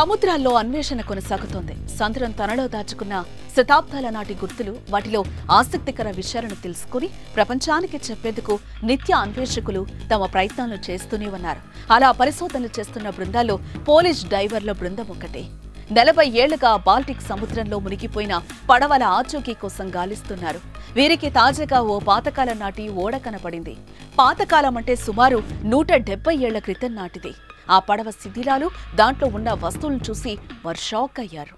సముద్రాల్లో అన్వేషణ కొనసాగుతోంది సంద్రం తనలో దాచుకున్న శతాబ్దాల నాటి గుర్తులు వాటిలో ఆసక్తికర విషయాలను తెలుసుకుని ప్రపంచానికి చెప్పేందుకు నిత్య అన్వేషకులు తమ ప్రయత్నాలు చేస్తూనే ఉన్నారు అలా పరిశోధనలు చేస్తున్న బృందాల్లో పోలీస్ డైవర్ల బృందం ఒకటే నలభై ఏళ్లుగా బాల్టిక్ సముద్రంలో మునిగిపోయిన పడవల ఆచూకీ కోసం గాలిస్తున్నారు వీరికి తాజాగా ఓ పాతకాలం నాటి ఓడ కనపడింది పాతకాలం అంటే సుమారు నూట డెబ్బై ఏళ్ల క్రితం నాటిది ఆ పడవ శిథిలాలు దాంట్లో ఉన్న వస్తువులను చూసి వారు షాక్ అయ్యారు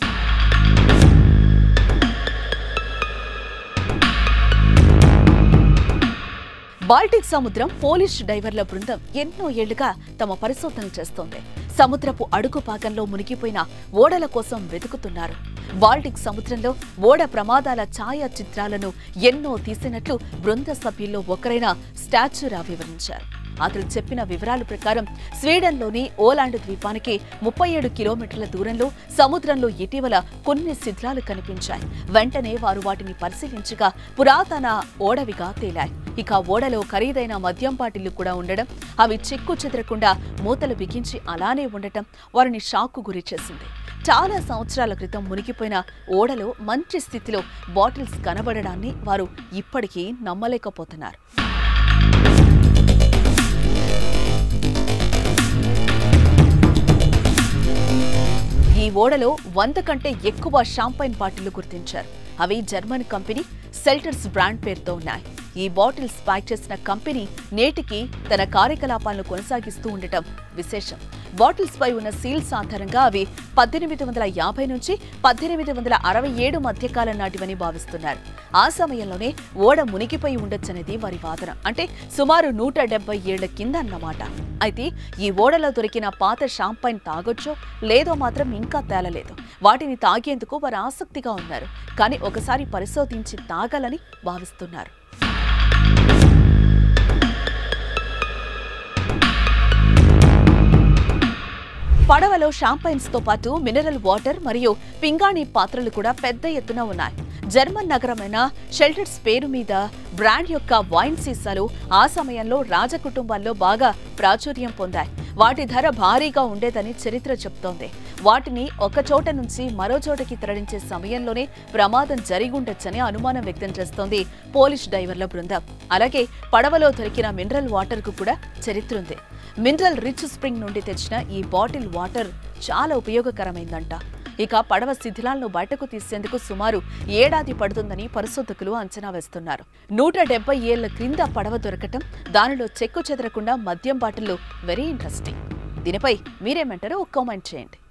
బాల్టిక్ సముద్రం పోలిష్ డైవర్ల బృందం ఎన్నో ఏళ్లుగా తమ పరిశోధనలు చేస్తోంది సముద్రపు అడుగు భాగంలో మునిగిపోయిన ఓడల కోసం వెతుకుతున్నారు బాల్టిక్ సముద్రంలో ఓడ ప్రమాదాల ఛాయా చిత్రాలను ఎన్నో తీసినట్లు బృంద సభ్యుల్లో ఒకరైన స్టాచ్యూరా వివరించారు అతను చెప్పిన వివరాల ప్రకారం స్వీడన్లోని ఓలాండ్ ద్వీపానికి ముప్పై ఏడు కిలోమీటర్ల దూరంలో సముద్రంలో ఇటీవల కొన్ని శిథిలాలు కనిపించాయి వెంటనే వారు వాటిని పరిశీలించగా పురాతన ఓడవిగా తేలాయి ఇక ఓడలో ఖరీదైన మద్యం బాటిళ్లు కూడా ఉండడం అవి చెక్కు చెదరకుండా మూతలు బిగించి అలానే ఉండటం వారిని షాక్కు గురి చేసింది చాలా సంవత్సరాల క్రితం మునిగిపోయిన ఓడలో మంచి స్థితిలో బాటిల్స్ కనబడడాన్ని వారు ఇప్పటికీ నమ్మలేకపోతున్నారు ఈ ఓడలో వంద కంటే ఎక్కువ షాంపైన్ బాటిళ్లు గుర్తించారు అవి జర్మన్ కంపెనీ సెల్టర్స్ బ్రాండ్ పేరుతో ఉన్నాయి ఈ బాటిల్స్ ప్యాక్ చేసిన కంపెనీ నేటికి తన కార్యకలాపాలను కొనసాగిస్తూ ఉండటం విశేషం బాటిల్స్ పై ఉన్న సీల్స్ ఆధారంగా అవి పద్దెనిమిది వందల యాభై నుంచి పద్దెనిమిది వందల అరవై ఏడు మధ్యకాలం నాటివని భావిస్తున్నారు ఆ సమయంలోనే ఓడ మునిగిపోయి ఉండొచ్చనేది వారి వాదన అంటే సుమారు నూట డెబ్బై ఏళ్ల కింద అన్నమాట అయితే ఈ ఓడలో దొరికిన పాత షాంపైన్ తాగొచ్చో లేదో మాత్రం ఇంకా తేలలేదు వాటిని తాగేందుకు వారు ఆసక్తిగా ఉన్నారు కానీ ఒకసారి పరిశోధించి తాగాలని భావిస్తున్నారు పడవలో షాంపైన్స్ తో పాటు మినరల్ వాటర్ మరియు పింగాణి పాత్రలు కూడా పెద్ద ఎత్తున ఉన్నాయి జర్మన్ నగరమైన షెల్టర్స్ పేరు మీద బ్రాండ్ యొక్క వైన్ సీసాలు ఆ సమయంలో రాజకుటుంబాల్లో బాగా ప్రాచుర్యం పొందాయి వాటి ధర భారీగా ఉండేదని చరిత్ర చెప్తోంది వాటిని ఒక చోట నుంచి మరో చోటకి తరలించే సమయంలోనే ప్రమాదం జరిగుండొచ్చని అనుమానం వ్యక్తం చేస్తోంది పోలీస్ డైవర్ల బృందం అలాగే పడవలో దొరికిన మినరల్ వాటర్ కు కూడా చరిత్ర ఉంది మినరల్ రిచ్ స్ప్రింగ్ నుండి తెచ్చిన ఈ బాటిల్ వాటర్ చాలా ఉపయోగకరమైందంట ఇక పడవ శిథిలాలను బయటకు తీసేందుకు సుమారు ఏడాది పడుతుందని పరిశోధకులు అంచనా వేస్తున్నారు నూట డెబ్బై ఏళ్ల క్రింద పడవ దొరకటం దానిలో చెక్కు చెదరకుండా మద్యం బాటిల్లు వెరీ ఇంట్రెస్టింగ్ దీనిపై మీరేమంటారో ఒక కామెంట్ చేయండి